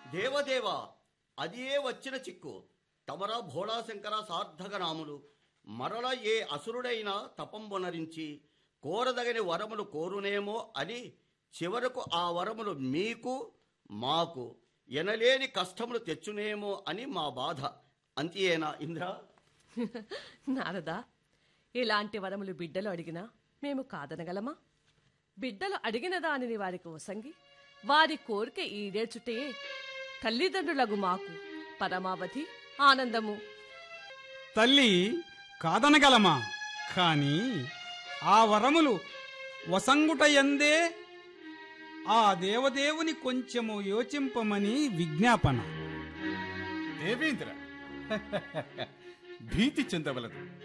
దేవదేవ అదే వచ్చిన చిక్కు తమర భోళాశంకర సార్థక నాములు మరల ఏ అసురుడైనా తపంబునరించి కోరదగని వరములు కోరునేమో అని చివరకు ఆ వరములు మీకు మాకు ఎనలేని కష్టములు తెచ్చునేమో అని మా బాధ అంతేనా ఇంద్ర నారదా ఇలాంటి వరములు బిడ్డలు అడిగినా మేము కాదనగలమా బిడ్డలు అడిగిన దానిని వారికి వసంగి వారి కోరిక ఈడేర్చుటే తల్లిదండ్రులకు మాకు పరమావధి ఆనందము తల్లి కాదనగలమా కాని ఆ వరములు వసంగుటయందే ఆ దేవదేవుని కొంచెము యోచింపమని విజ్ఞాపన దేవేంద్ర భీతి చెందవలదు